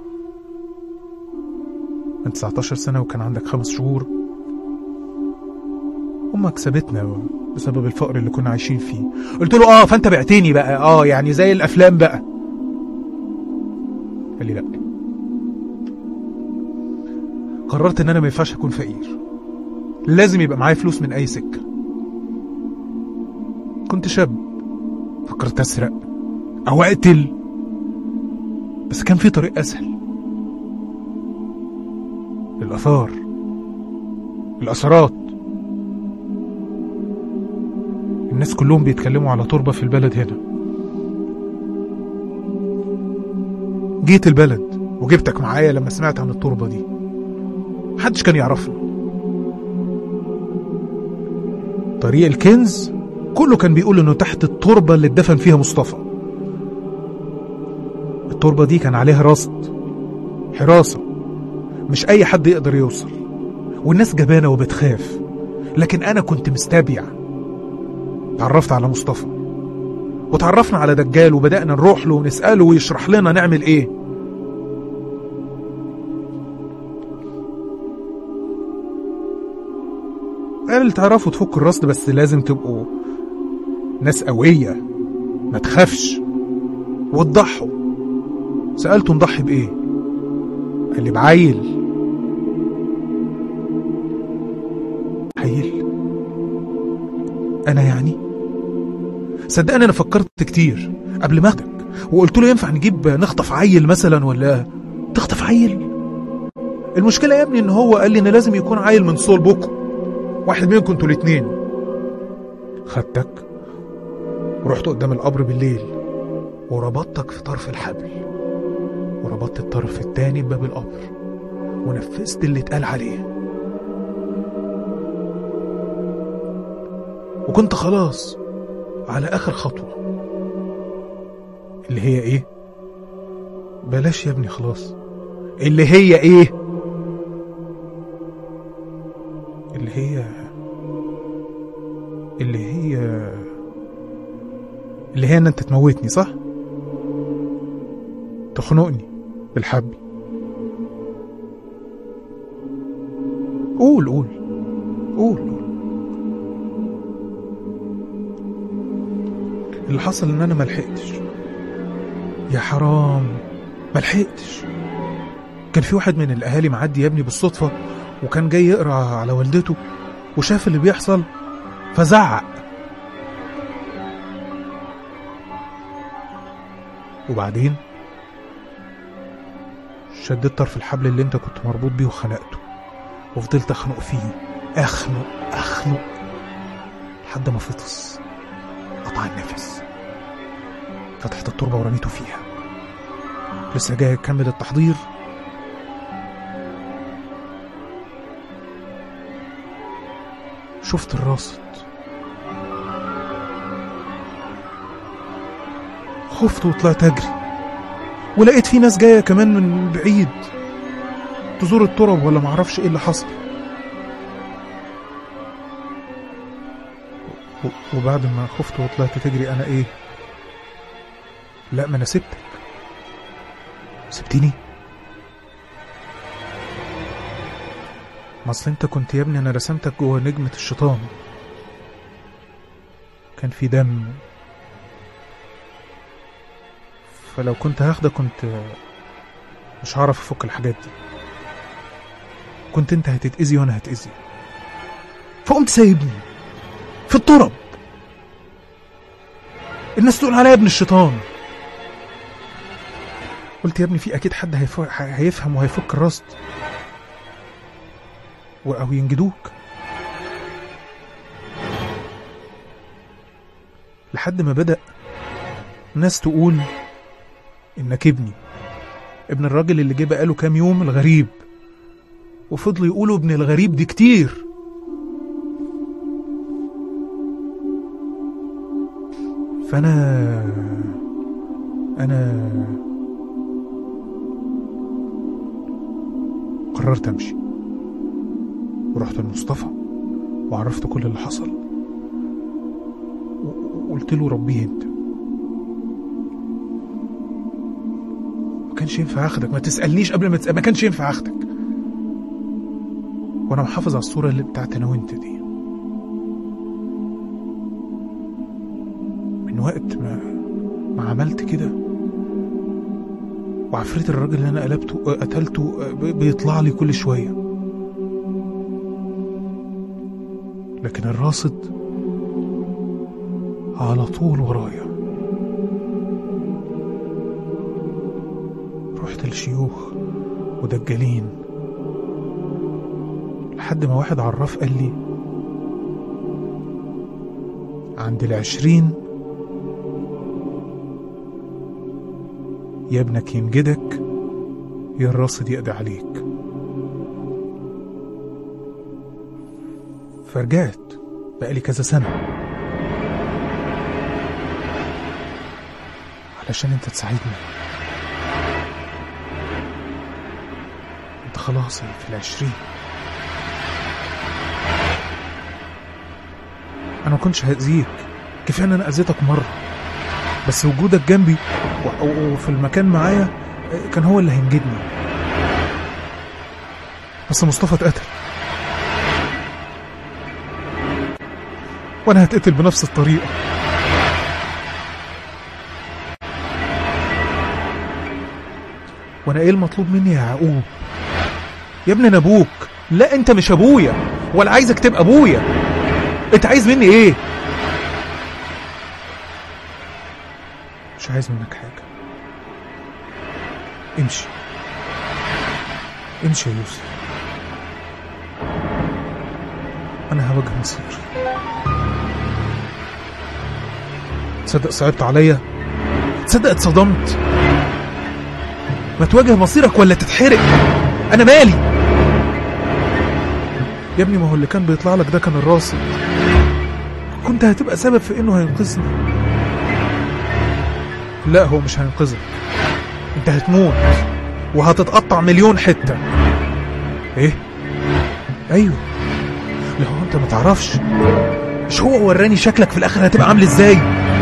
من 19 سنة وكان عندك خمس شهور امك سابتنا بسبب الفقر اللي كنا عايشين فيه قلت له اه فانت بعتني بقى اه يعني زي الافلام بقى قال لي لا قررت ان انا ما ينفعش اكون فقير لازم يبقى معايا فلوس من اي سكه كنت شاب فكرت اسرق او اقتل بس كان في طريق اسهل الاثار الاثارات الناس كلهم بيتكلموا على تربه في البلد هنا جيت البلد وجبتك معايا لما سمعت عن التربه دي محدش كان يعرفنا طريق الكنز كله كان بيقول انه تحت التربه اللي اتدفن فيها مصطفى التربه دي كان عليها رصد حراسه مش اي حد يقدر يوصل والناس جبانه وبتخاف لكن انا كنت مستبيع تعرفت على مصطفى وتعرفنا على دجال وبدأنا نروح له ونسأله ويشرح لنا نعمل ايه قال اللي تعرفوا تفك الرصد بس لازم تبقوا ناس قوية ما تخافش وتضحوا سألته نضحي بإيه قال لي بعيل عيل أنا يعني صدقني أنا فكرت كتير قبل ما أخدك وقلت له ينفع نجيب نخطف عيل مثلا ولا تخطف عيل المشكلة يا ابني إن هو قال لي إن لازم يكون عيل من صلبكم واحد منكم انتوا الاتنين خدتك ورحت قدام القبر بالليل وربطتك في طرف الحبل وربطت الطرف التاني بباب القبر ونفذت اللي اتقال عليه وكنت خلاص على اخر خطوة اللي هي ايه بلاش يا ابني خلاص اللي هي ايه اللي هي اللي هي اللي هي ان انت تموتني صح تخنقني بالحبل قول قول قول قول اللي حصل ان انا ملحقتش يا حرام ملحقتش كان في واحد من الاهالي معدي يا ابني بالصدفه وكان جاي يقرا على والدته وشاف اللي بيحصل فزعق وبعدين شديت طرف الحبل اللي انت كنت مربوط بيه وخنقته وفضلت اخنق فيه اخنق اخنق لحد ما فطس قطع النفس فتحت التربه ورميته فيها لسه جاي اكمل التحضير شفت الراصد خفت وطلعت اجري ولقيت في ناس جايه كمان من بعيد تزور التراب ولا معرفش ايه اللي حصل و- وبعد ما خفت وطلعت تجري انا ايه لا ما انا سبتك سبتني ما اصل انت كنت يا ابني انا رسمتك جوه نجمة الشيطان كان في دم فلو كنت هاخدك كنت مش هعرف افك الحاجات دي كنت انت هتتأذي وانا هتأذي فقمت سايبني في التراب الناس تقول عليا ابن الشيطان قلت يا ابني في اكيد حد هيف- هيفهم وهيفك الرصد و- او ينجدوك لحد ما بدأ ناس تقول إنك ابني ابن الراجل اللي جه بقاله كام يوم الغريب وفضلوا يقولوا ابن الغريب دي كتير فأنا أنا قررت أمشي ورحت لمصطفى وعرفت كل اللي حصل و- وقلت له ربيه انت ما كانش ينفع اخدك ما تسالنيش قبل ما تسأل ما كانش ينفع اخدك وانا محافظ على الصوره اللي بتاعت انا وانت دي من وقت ما ما عملت كده وعفريت الراجل اللي انا قلبته قتلته ب- بيطلع لي كل شويه لكن الراصد على طول ورايا رحت لشيوخ ودجالين لحد ما واحد عراف قال لي عند العشرين يا ابنك ينجدك يا الراصد يقضي عليك فرجعت بقالي كذا سنة علشان انت تساعدني انت خلاص في العشرين انا ما كنتش هأذيك كفاية ان انا اذيتك مرة بس وجودك جنبي و- و- وفي المكان معايا كان هو اللي هينجدني بس مصطفى اتقتل وانا هتقتل بنفس الطريقة وانا ايه المطلوب مني يا يعقوب يا ابني انا ابوك لا انت مش ابويا ولا عايزك تبقى ابويا انت عايز مني ايه مش عايز منك حاجة امشي امشي يا يوسف انا هواجه مصيري تصدق صعبت عليا تصدق اتصدمت ما تواجه مصيرك ولا تتحرق انا مالي يا ابني ما هو اللي كان بيطلع لك ده كان الراصد كنت هتبقى سبب في انه هينقذني لا هو مش هينقذك انت هتموت وهتتقطع مليون حتة ايه ايوه لا هو انت ما تعرفش مش هو وراني شكلك في الاخر هتبقى عامل ازاي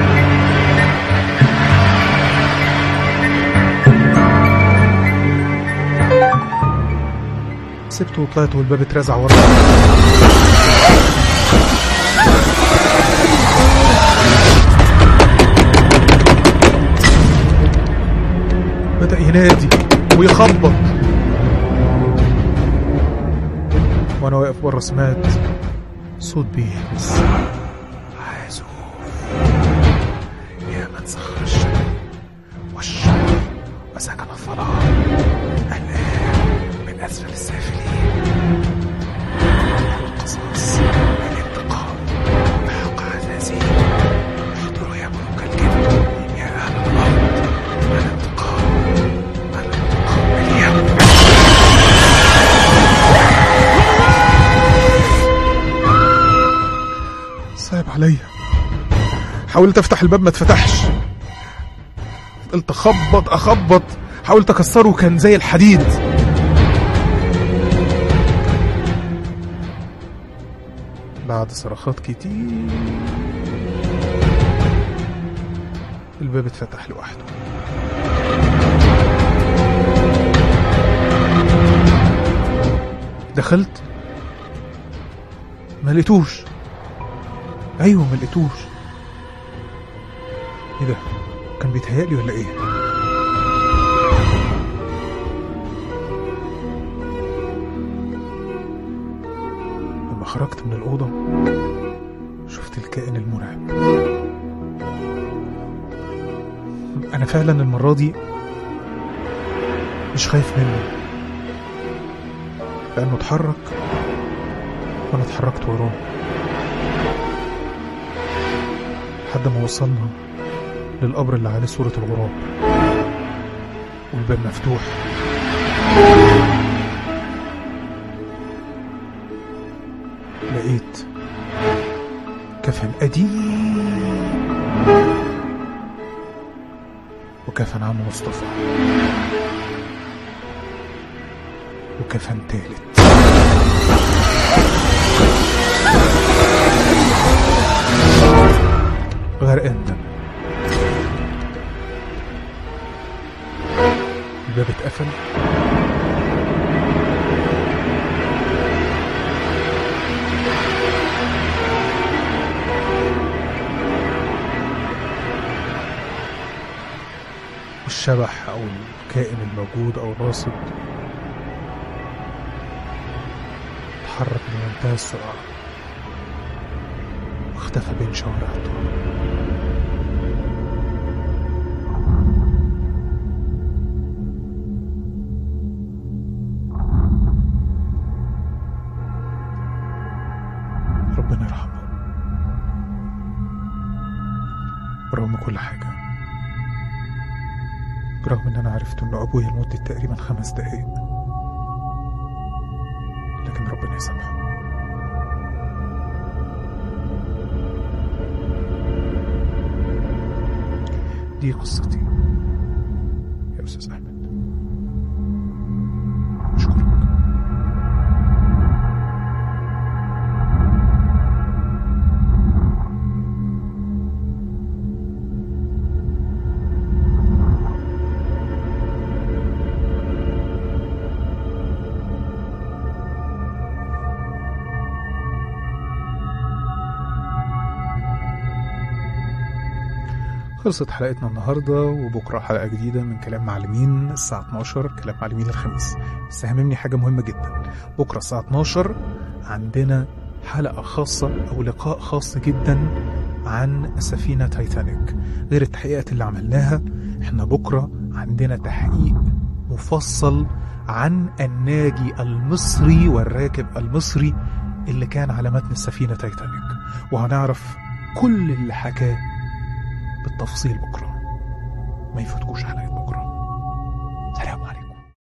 سبته وطلعت والباب اترزع ورايا بدأ ينادي ويخبط وانا واقف بره سمعت صوت بيهمس عازوف يا من سخر الشر والشر وسكن الظلام الآن من أسفل السافلين القصاص الانتقام بحق عزازي احضروا يا ملوك الجن يا أهل الأرض الانتقام الانتقام اليوم صعب عليا حاولت افتح الباب ما اتفتحش فضلت اخبط اخبط حاولت اكسره كان زي الحديد بعد صرخات كتير الباب اتفتح لوحده دخلت ما لقيتوش ايوه ما لقيتوش ايه ده كان بيتهيألي ولا ايه لما خرجت من الأوضة شفت الكائن المرعب أنا فعلا المرة دي مش خايف منه لأنه اتحرك وأنا اتحركت وراه لحد ما وصلنا للقبر اللي عليه صورة الغراب والباب مفتوح لقيت كفن قديم وكفن عم مصطفى وكفن تالت غرقان دم الباب اتقفل والشبح او الكائن الموجود او الراصد اتحرك بمنتهى السرعة واختفى بين شوارع الطرق ربنا يرحمه برغم كل حاجة برغم ان انا عرفت ان ابويا لمدة تقريبا خمس دقايق لكن ربنا يسامحه دي قصتي يا استاذ احمد اشكرك خلصت حلقتنا النهاردة وبكرة حلقة جديدة من كلام معلمين الساعة 12 كلام معلمين الخميس بس هاممني حاجة مهمة جدا بكرة الساعة 12 عندنا حلقة خاصة أو لقاء خاص جدا عن سفينة تايتانيك غير التحقيقات اللي عملناها احنا بكرة عندنا تحقيق مفصل عن الناجي المصري والراكب المصري اللي كان على متن السفينة تايتانيك وهنعرف كل اللي حكاه بالتفصيل بكرة ما يفوتكوش حلقة بكرة